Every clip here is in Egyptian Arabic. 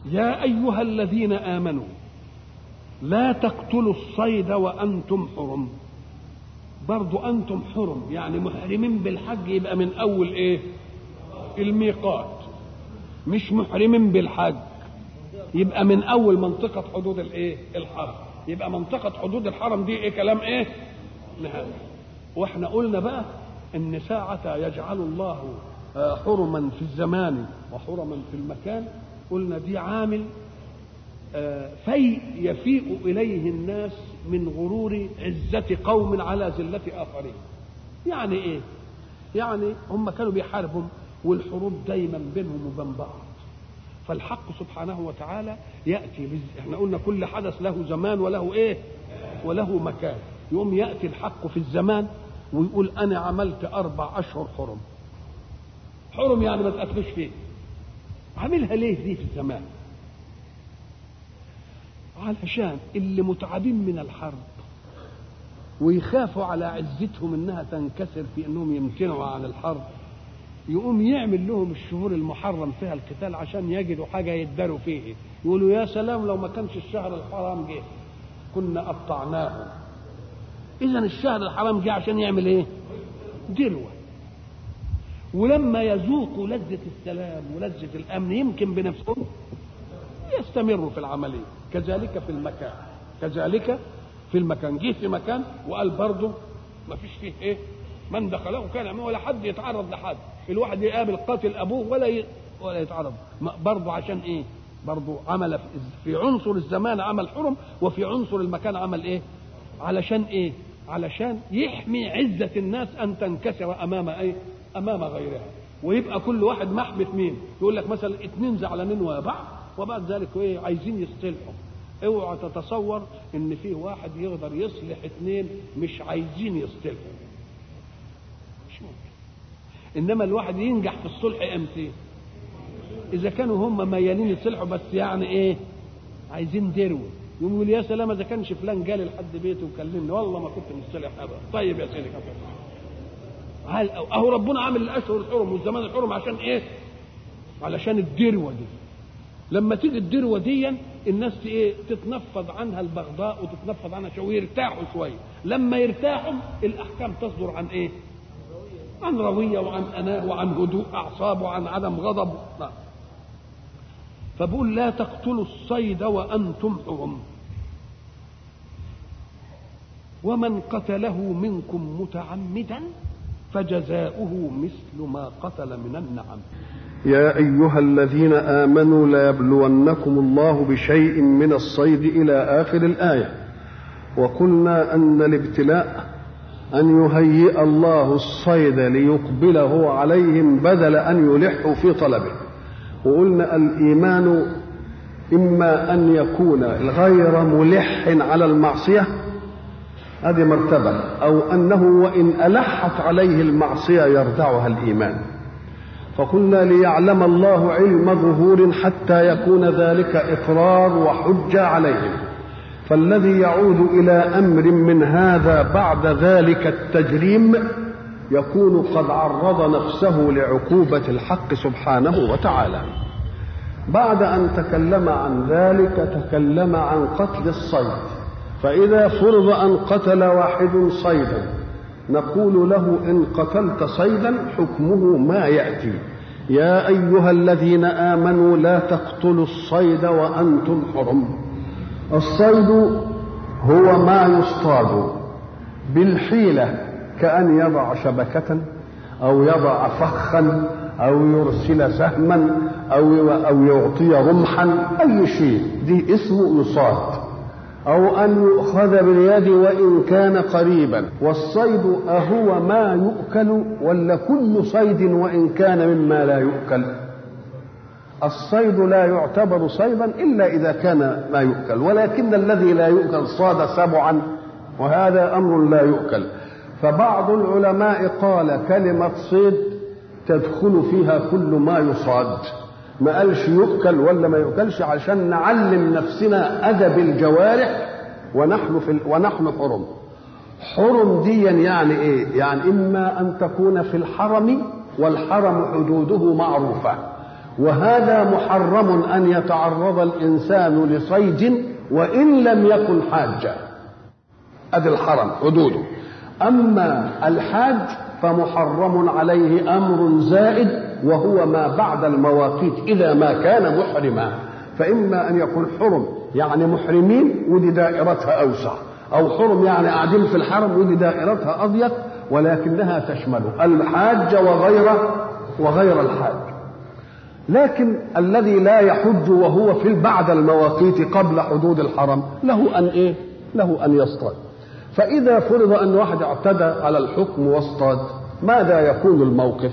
يا أيها الذين آمنوا لا تقتلوا الصيد وأنتم حرم برضو أنتم حرم يعني محرمين بالحج يبقى من أول إيه الميقات مش محرمين بالحج يبقى من أول منطقة حدود الإيه الحرم يبقى منطقة حدود الحرم دي إيه كلام إيه نهائي واحنا قلنا بقى ان ساعة يجعل الله حرما في الزمان وحرما في المكان قلنا دي عامل في يفيء إليه الناس من غرور عزة قوم على ذلة آخرين يعني إيه يعني هم كانوا بيحاربوا والحروب دايما بينهم وبين بعض فالحق سبحانه وتعالى يأتي بز... احنا قلنا كل حدث له زمان وله ايه وله مكان يقوم يأتي الحق في الزمان ويقول انا عملت اربع اشهر حرم حرم يعني ما تقتلوش فيه عاملها ليه دي في الزمان علشان اللي متعبين من الحرب ويخافوا على عزتهم انها تنكسر في انهم يمتنعوا عن الحرب يقوم يعمل لهم الشهور المحرم فيها القتال عشان يجدوا حاجه يداروا فيه يقولوا يا سلام لو ما كانش الشهر الحرام جه كنا قطعناه اذا الشهر الحرام جه عشان يعمل ايه دلوه ولما يذوقوا لذة السلام ولذة الأمن يمكن بنفسهم يستمروا في العملية كذلك في المكان كذلك في المكان جه في مكان وقال برضه ما فيش فيه ايه من دخله كان ولا حد يتعرض لحد الواحد يقابل قاتل ابوه ولا ي... ولا يتعرض برضه عشان ايه برضه عمل في عنصر الزمان عمل حرم وفي عنصر المكان عمل ايه علشان ايه علشان يحمي عزة الناس أن تنكسر أمام أي أمام غيرها ويبقى كل واحد محبط مين يقول لك مثلا اتنين زعلانين ويا بعض وبعد ذلك ايه عايزين يصطلحوا اوعى تتصور ان فيه واحد يقدر يصلح اتنين مش عايزين يصطلحوا مش ممكن انما الواحد ينجح في الصلح امتى اذا كانوا هم ميالين يصلحوا بس يعني ايه عايزين دروه يقوم يقول يا سلام اذا كانش فلان جالي لحد بيته وكلمني والله ما كنت مصطلح ابدا طيب يا سيدي هل اهو ربنا عامل الاشهر الحرم والزمان الحرم عشان ايه علشان الدروه دي لما تيجي الدروه دي الناس ايه تتنفض عنها البغضاء وتتنفض عنها شويه ويرتاحوا شويه لما يرتاحوا الاحكام تصدر عن ايه عن رويه وعن اناه وعن هدوء اعصاب وعن عدم غضب لا. فبقول لا تقتلوا الصيد وانتم حرم ومن قتله منكم متعمدا فجزاؤه مثل ما قتل من النعم يا ايها الذين امنوا ليبلونكم الله بشيء من الصيد الى اخر الايه وقلنا ان الابتلاء ان يهيئ الله الصيد ليقبله عليهم بدل ان يلحوا في طلبه وقلنا الايمان اما ان يكون غير ملح على المعصيه هذه مرتبه او انه وان الحت عليه المعصيه يردعها الايمان فقلنا ليعلم الله علم ظهور حتى يكون ذلك اقرار وحجه عليهم فالذي يعود الى امر من هذا بعد ذلك التجريم يكون قد عرض نفسه لعقوبه الحق سبحانه وتعالى بعد ان تكلم عن ذلك تكلم عن قتل الصيد فاذا فرض ان قتل واحد صيدا نقول له ان قتلت صيدا حكمه ما ياتي يا ايها الذين امنوا لا تقتلوا الصيد وانتم حرم الصيد هو ما يصطاد بالحيله كان يضع شبكه او يضع فخا او يرسل سهما او او يعطي رمحا اي شيء دي اسمه يصاد أو أن يؤخذ باليد وإن كان قريبا والصيد أهو ما يؤكل ولا كل صيد وإن كان مما لا يؤكل الصيد لا يعتبر صيدا إلا إذا كان ما يؤكل ولكن الذي لا يؤكل صاد سبعا وهذا أمر لا يؤكل فبعض العلماء قال كلمة صيد تدخل فيها كل ما يصاد ما قالش يؤكل ولا ما يؤكلش عشان نعلم نفسنا ادب الجوارح ونحن في ال... ونحن حرم حرم ديا يعني ايه يعني اما ان تكون في الحرم والحرم حدوده معروفه وهذا محرم أن يتعرض الإنسان لصيد وإن لم يكن حاجا أدي الحرم حدوده أما الحاج فمحرم عليه أمر زائد وهو ما بعد المواقيت إذا ما كان محرما فإما أن يكون حرم يعني محرمين ودي دائرتها أوسع أو حرم يعني قاعدين في الحرم ودي دائرتها أضيق ولكنها تشمل الحاج وغير وغير الحاج لكن الذي لا يحج وهو في بعد المواقيت قبل حدود الحرم له أن إيه؟ له أن يصطاد فإذا فرض أن واحد اعتدى على الحكم واصطاد ماذا يكون الموقف؟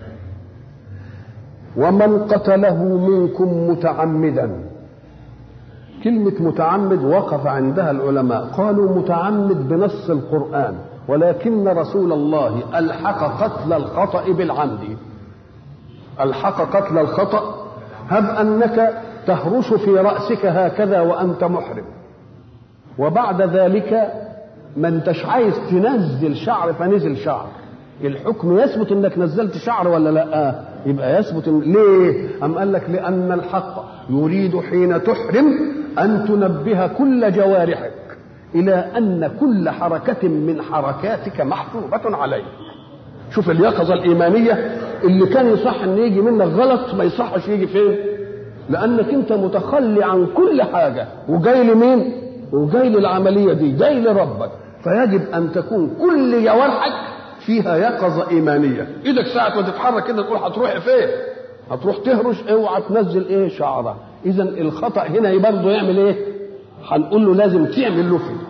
ومن قتله منكم متعمدا كلمة متعمد وقف عندها العلماء قالوا متعمد بنص القرآن ولكن رسول الله ألحق قتل الخطأ بالعمد ألحق قتل الخطأ هب أنك تهرش في رأسك هكذا وأنت محرم وبعد ذلك ما انتش عايز تنزل شعر فنزل شعر الحكم يثبت انك نزلت شعر ولا لا يبقى يثبت إن... ليه ام قال لك لان الحق يريد حين تحرم ان تنبه كل جوارحك الى ان كل حركه من حركاتك محسوبه عليك شوف اليقظه الايمانيه اللي كان يصح ان يجي منك غلط ما يصحش يجي فين لانك انت متخلي عن كل حاجه وجاي لمين وجاي للعمليه دي جاي لربك فيجب ان تكون كل جوارحك فيها يقظه ايمانيه ايدك ساعه ما تتحرك كده تقول هتروح فين هتروح تهرش اوعى تنزل ايه شعره اذا الخطا هنا برضه يعمل ايه هنقول له لازم تعمل له فيه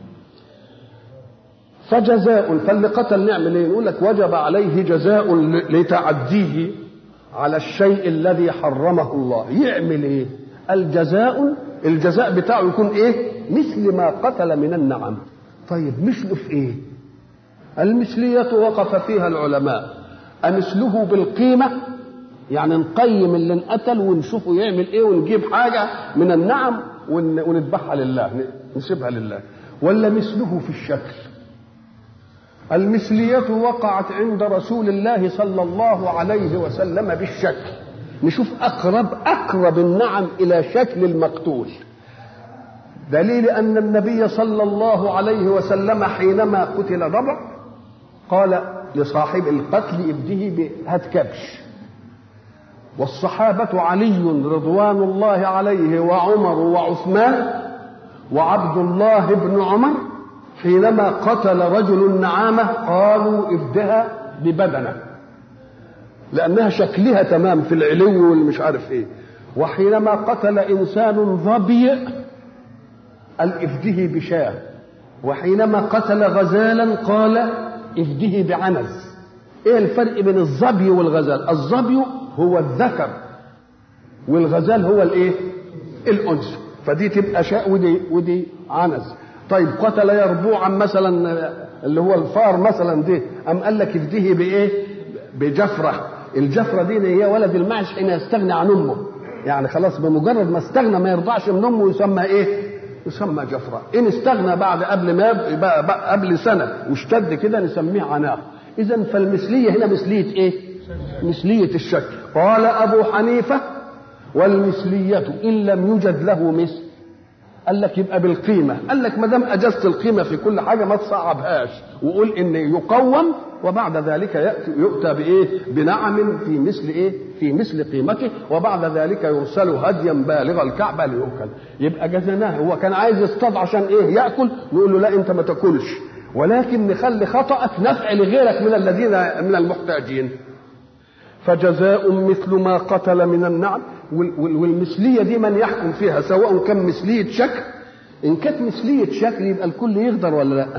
فجزاء فاللي قتل نعمل ايه نقول لك وجب عليه جزاء لتعديه على الشيء الذي حرمه الله يعمل ايه الجزاء الجزاء بتاعه يكون ايه مثل ما قتل من النعم طيب مثله في ايه المثلية وقف فيها العلماء أمثله بالقيمة يعني نقيم اللي انقتل ونشوفه يعمل ايه ونجيب حاجة من النعم ونذبحها لله نسيبها لله ولا مثله في الشكل المثلية وقعت عند رسول الله صلى الله عليه وسلم بالشكل نشوف أقرب أقرب النعم إلى شكل المقتول دليل أن النبي صلى الله عليه وسلم حينما قتل ضبع قال لصاحب القتل ابده هات كبش والصحابة علي رضوان الله عليه وعمر وعثمان وعبد الله بن عمر حينما قتل رجل النعامة قالوا ابدها ببدنه لأنها شكلها تمام في العلو والمش عارف ايه وحينما قتل إنسان ظبي قال افده بشاه وحينما قتل غزالا قال افده بعنز ايه الفرق بين الظبي والغزال الظبي هو الذكر والغزال هو الايه الانثى فدي تبقى شاء ودي ودي عنز طيب قتل يربوعا مثلا اللي هو الفار مثلا دي ام قال لك افده بايه بجفره الجفره دي هي ولد المعش حين يستغني عن امه يعني خلاص بمجرد ما استغنى ما يرضعش من امه يسمى ايه يسمى جفرة إن استغنى بعد قبل ما يبقى قبل سنة واشتد كده نسميه عناق إذا فالمثلية هنا مثلية إيه؟ مثلية الشكل قال أبو حنيفة والمثلية إن لم يوجد له مثل قال لك يبقى بالقيمة قال لك ما دام أجزت القيمة في كل حاجة ما تصعبهاش وقول إن يقوم وبعد ذلك يأتي يؤتى بإيه؟ بنعم في مثل إيه؟ في مثل قيمته وبعد ذلك يرسل هديا بالغ الكعبة ليؤكل يبقى جزناه هو كان عايز يصطاد عشان إيه؟ يأكل نقول له لا أنت ما تاكلش ولكن نخلي خطأك نفع لغيرك من الذين من المحتاجين فجزاء مثل ما قتل من النعم والمثليه دي من يحكم فيها سواء كان مثليه شكل ان كانت مثليه شكل يبقى الكل يقدر ولا لا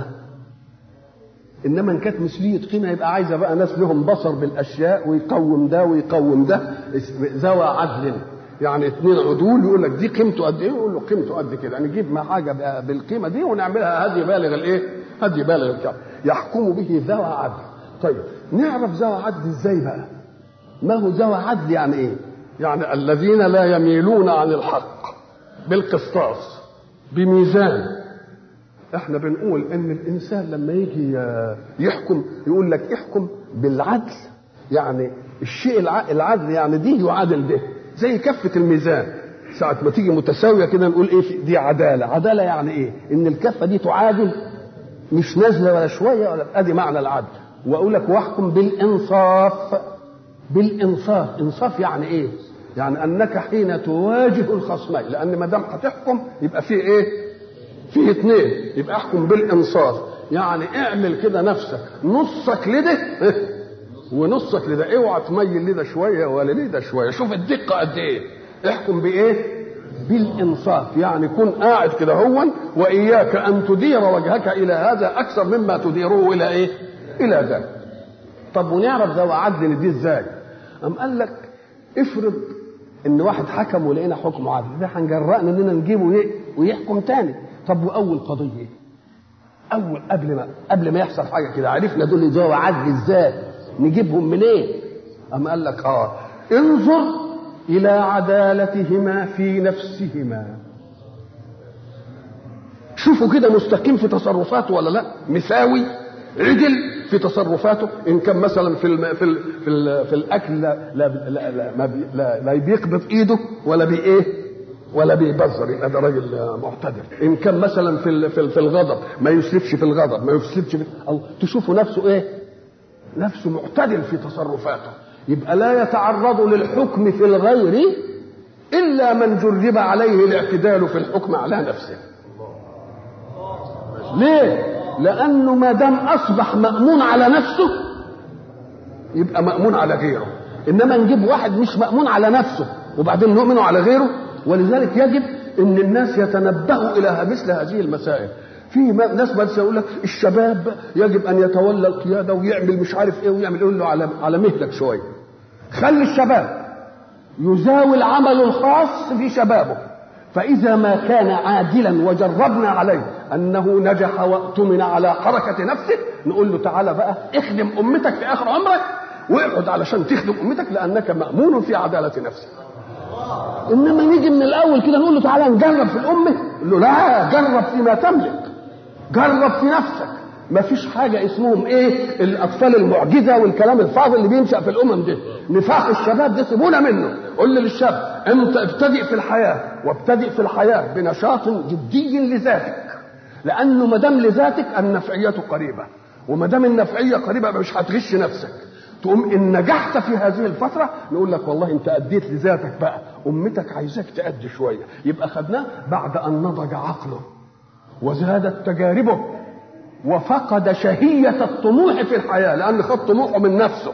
انما ان كانت مثليه قيمه يبقى عايزه بقى ناس لهم بصر بالاشياء ويقوم ده ويقوم ده ذوى عدل يعني اثنين عدول يقول لك دي قيمته قد ايه يقول له قيمته قد كده نجيب ما حاجه بالقيمه دي ونعملها هدي بالغ الايه هدي بالغ الكعب يحكم به ذوى عدل طيب نعرف ذوى عدل ازاي بقى ما هو ذوى عدل يعني ايه يعني الذين لا يميلون عن الحق بالقسطاس بميزان احنا بنقول ان الانسان لما يجي يحكم يقول لك احكم بالعدل يعني الشيء العدل يعني دي يعادل ده زي كفه الميزان ساعة ما تيجي متساوية كده نقول ايه دي عدالة، عدالة يعني ايه؟ إن الكفة دي تعادل مش نازلة ولا شوية ولا ادي معنى العدل، وأقول لك واحكم بالإنصاف بالإنصاف، إنصاف يعني ايه؟ يعني أنك حين تواجه الخصمين، لأن ما دام هتحكم يبقى فيه ايه؟ فيه اثنين، يبقى احكم بالإنصاف، يعني اعمل كده نفسك نصك لده ونصك لده، اوعى تميل لده شوية ولا لده شوية، شوف الدقة قد ايه؟ احكم بايه بالانصاف يعني كن قاعد كده هو واياك ان تدير وجهك الى هذا اكثر مما تديره الى ايه الى ذاك طب ونعرف ذو عدل دي ازاي ام قال لك افرض ان واحد حكم ولقينا حكم عادل ده هنجرأنا اننا نجيبه ويحكم تاني طب واول قضيه ايه اول قبل ما قبل ما يحصل حاجه كده عرفنا دول ذو عدل ازاي نجيبهم منين إيه؟ ام قال لك اه انظر الى عدالتهما في نفسهما شوفوا كده مستقيم في تصرفاته ولا لا مساوي عدل في تصرفاته ان كان مثلا في الم... في ال... في, ال... في الاكل لا لا لا, لا, ما بي... لا, لا بيقبض ايده ولا بي ايه ولا بيبذر يبقى ده راجل معتدل ان كان مثلا في ال... في, في الغضب ما يسرفش في الغضب ما يسرفش في او تشوفوا نفسه ايه نفسه معتدل في تصرفاته يبقى لا يتعرض للحكم في الغير إلا من جرب عليه الاعتدال في الحكم على نفسه ليه لأنه ما دام أصبح مأمون على نفسه يبقى مأمون على غيره إنما نجيب واحد مش مأمون على نفسه وبعدين نؤمن على غيره ولذلك يجب ان الناس يتنبهوا الى مثل هذه المسائل في ناس بس يقول لك الشباب يجب ان يتولى القياده ويعمل مش عارف ايه ويعمل يقول له على على مهلك شويه خلي الشباب يزاول عمله الخاص في شبابه فإذا ما كان عادلا وجربنا عليه أنه نجح واؤتمن على حركة نفسه نقول له تعالى بقى اخدم أمتك في آخر عمرك واقعد علشان تخدم أمتك لأنك مأمون في عدالة نفسك إنما نيجي من الأول كده نقول له تعالى نجرب في الأمة نقول له لا جرب فيما تملك جرب في نفسك ما فيش حاجة اسمهم ايه الأطفال المعجزة والكلام الفاضي اللي بينشأ في الأمم دي نفاق الشباب ده سيبونا منه قل للشاب انت ابتدئ في الحياة وابتدئ في الحياة بنشاط جدي لذاتك لأنه ما دام لذاتك النفعية قريبة وما دام النفعية قريبة مش هتغش نفسك تقوم ان نجحت في هذه الفترة نقول لك والله انت اديت لذاتك بقى امتك عايزاك تأدي شوية يبقى خدناه بعد ان نضج عقله وزادت تجاربه وفقد شهية الطموح في الحياة لأن خد طموحه من نفسه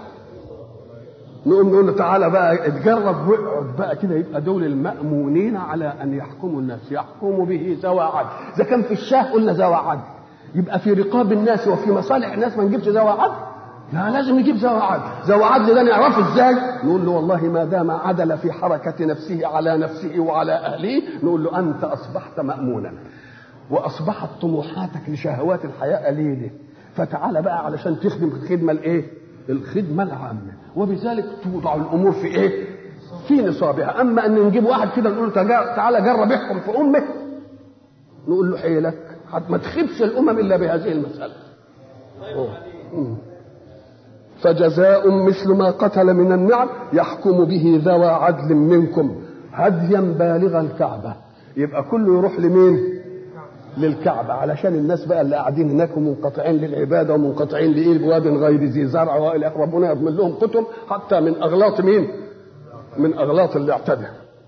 نقوم نقول له تعالى بقى اتجرب واقعد بقى كده يبقى دول المأمونين على أن يحكموا الناس يحكموا به ذوى عدل إذا كان في الشاه قلنا ذوى عدل يبقى في رقاب الناس وفي مصالح الناس ما نجيبش ذوى عدل لا لازم نجيب ذوى عدل ذوى عدل ده نعرفه ازاي نقول له والله ما دام عدل في حركة نفسه على نفسه وعلى أهله نقول له أنت أصبحت مأمونا واصبحت طموحاتك لشهوات الحياه قليله فتعال بقى علشان تخدم الخدمه الايه الخدمه العامه وبذلك توضع الامور في ايه في نصابها اما ان نجيب واحد كده نقول له تعالى جرب احكم في امك نقول له حيلك ما تخيبش الامم الا بهذه المساله فجزاء مثل ما قتل من النعم يحكم به ذوى عدل منكم هديا بالغ الكعبه يبقى كله يروح لمين للكعبة علشان الناس بقى اللي قاعدين هناك ومنقطعين للعبادة ومنقطعين لإيه بواد غير ذي زرع وإلى ربنا يضمن لهم كتب حتى من أغلاط مين؟ من أغلاط اللي اعتدى.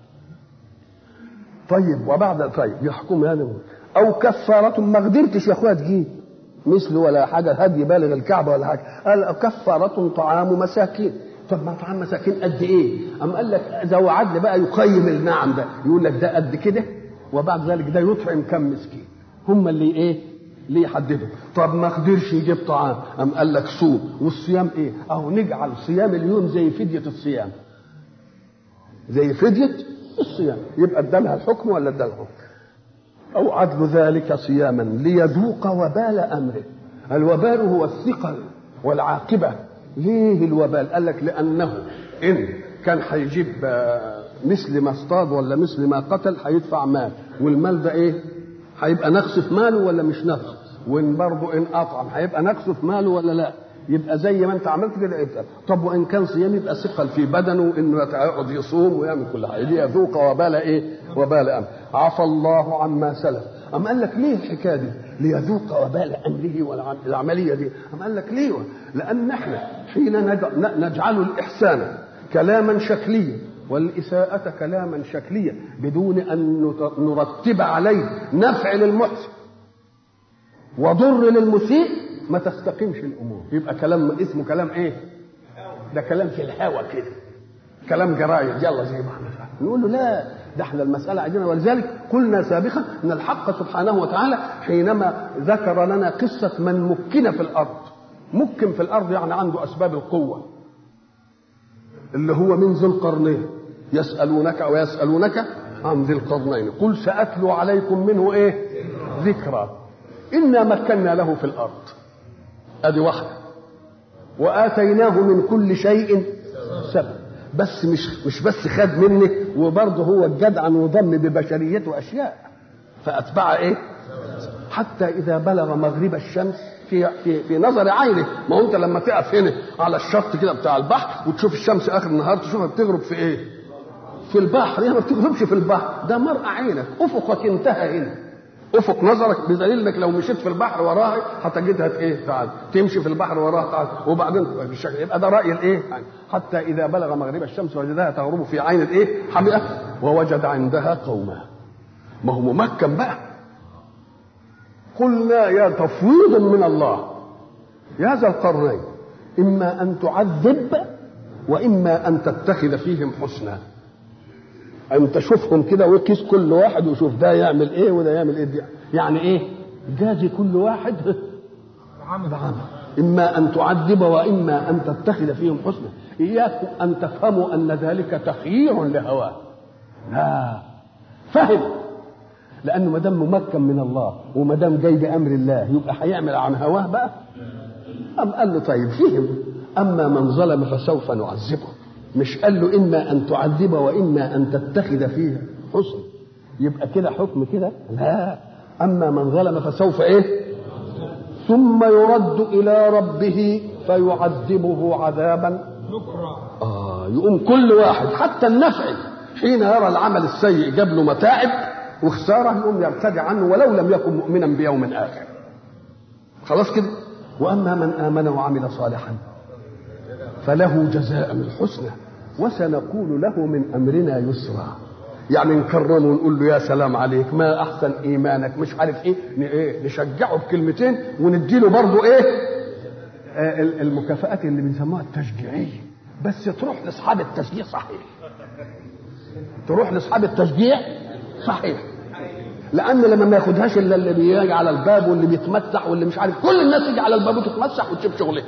طيب وبعد طيب يحكم يعني أو كفارة ما قدرتش يا أخويا تجيب مثل ولا حاجة هدي بالغ الكعبة ولا حاجة قال كفارة طعام مساكين طب ما طعام مساكين قد ايه؟ أم قال لك ذو عدل بقى يقيم النعم ده يقول لك ده قد كده وبعد ذلك ده يطعم كم مسكين هم اللي ايه اللي يحددوا طب ما قدرش يجيب طعام ام قال لك صوم والصيام ايه اهو نجعل صيام اليوم زي فدية الصيام زي فدية الصيام يبقى ادالها الحكم ولا ادالها الحكم او عدل ذلك صياما ليذوق وبال امره الوبال هو الثقل والعاقبة ليه الوبال قال لك لأنه إن كان هيجيب مثل ما اصطاد ولا مثل ما قتل هيدفع مال والمال ده ايه هيبقى نقص في ماله ولا مش نقص وان برضه ان اطعم هيبقى نقص في ماله ولا لا يبقى زي ما انت عملت كده يبقى طب وان كان صيام يبقى ثقل في بدنه انه يقعد يصوم ويعمل كل حاجه دي يذوق وبال ايه؟ وبال امر عفى الله عما سلف أم قال لك ليه الحكايه دي؟ ليذوق وبال امره والعمليه دي أم قال لك ليه؟ لان احنا حين نجعل الاحسان كلاما شكليا والإساءة كلاما شكليا بدون أن نرتب عليه نفع للمحسن وضر للمسيء ما تستقيمش الأمور يبقى كلام اسمه كلام إيه؟ ده كلام في الهوى كده كلام جرايد يلا زي ما احنا نقول له لا ده احنا المسألة عندنا ولذلك قلنا سابقا أن الحق سبحانه وتعالى حينما ذكر لنا قصة من مكن في الأرض مكن في الأرض يعني عنده أسباب القوة اللي هو من ذي القرنين يسألونك ويسألونك عن ذي القرنين قل سأتلو عليكم منه ايه ذكرى إنا مكنا له في الأرض أدي واحدة وآتيناه من كل شيء سبب بس مش مش بس خد منك وبرضه هو الجدع وضم ببشريته أشياء فأتبع إيه؟ حتى إذا بلغ مغرب الشمس في في في نظر عينه ما هو انت لما تقف هنا على الشط كده بتاع البحر وتشوف الشمس اخر النهار تشوفها بتغرب في ايه؟ في البحر هي ما بتغربش في البحر ده مرء عينك افقك انتهى هنا افق نظرك بدليل انك لو مشيت في البحر وراها هتجدها ايه تعال تمشي في البحر وراها تعال وبعدين بالشكل يبقى ده راي الايه حتى اذا بلغ مغرب الشمس وجدها تغرب في عين الايه حمئه ووجد عندها قوما ما هو ممكن بقى قلنا يا تفويض من الله يا ذا القرنين اما ان تعذب واما ان تتخذ فيهم حسنا ان تشوفهم كده وقيس كل واحد وشوف ده يعمل ايه وده يعمل ايه دي. يعني ايه جازي كل واحد بعمل اما ان تعذب واما ان تتخذ فيهم حسنا اياكم ان تفهموا ان ذلك تخيير لهواه لا فهم لانه ما دام ممكن من الله وما دام جاي بامر الله يبقى هيعمل عن هواه بقى أم قال له طيب فهم اما من ظلم فسوف نعذبه مش قال له اما ان تعذب واما ان تتخذ فيه حسن يبقى كده حكم كده لا اما من ظلم فسوف ايه ثم يرد الى ربه فيعذبه عذابا نكرا اه يقوم كل واحد حتى النفعي حين يرى العمل السيء جاب له متاعب وخساره يقوم يرتدع عنه ولو لم يكن مؤمنا بيوم اخر خلاص كده واما من امن وعمل صالحا فله جزاء الحسنى وسنقول له من امرنا يسرا يعني نكرمه ونقول له يا سلام عليك ما احسن ايمانك مش عارف ايه ن- ايه نشجعه بكلمتين ونديله برضه ايه آه ال- المكافآت اللي بنسموها التشجيعيه بس تروح لاصحاب التشجيع صحيح تروح لاصحاب التشجيع صحيح لان لما ما ياخدهاش الا اللي بيجي على الباب واللي بيتمسح واللي مش عارف كل الناس تيجي على الباب وتتمسح وتشوف شغلها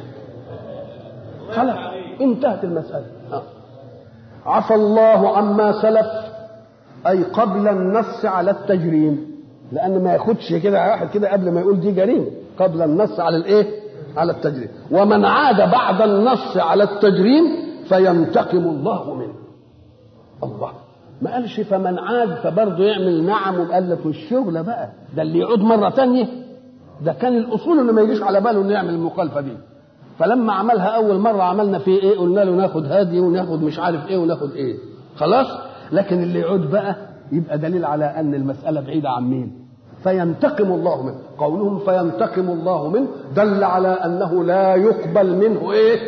خلاص انتهت المسألة آه. عفى الله عما سلف أي قبل النص على التجريم لأن ما ياخدش كده واحد كده قبل ما يقول دي جريمة قبل النص على الإيه؟ على التجريم ومن عاد بعد النص على التجريم فينتقم الله منه الله ما قالش فمن عاد فبرضه يعمل نعم وقال لك والشغله بقى ده اللي يعود مره تانية ده كان الاصول انه ما يجيش على باله انه يعمل المخالفه دي فلما عملها اول مره عملنا فيه ايه قلنا له ناخد هادي وناخد مش عارف ايه وناخد ايه خلاص لكن اللي يعود بقى يبقى دليل على ان المساله بعيده عن مين فينتقم الله منه قولهم فينتقم الله منه دل على انه لا يقبل منه ايه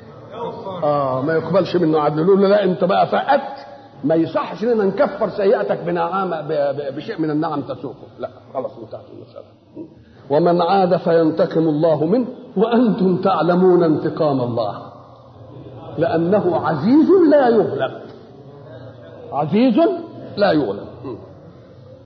اه ما يقبلش منه عدل يقول له لا انت بقى فقدت ما يصحش اننا نكفر سيئتك بنعامه ب- ب- بشيء من النعم تسوقه لا خلاص انتهت المساله ومن عاد فينتقم الله منه وانتم تعلمون انتقام الله لانه عزيز لا يغلب عزيز لا يغلب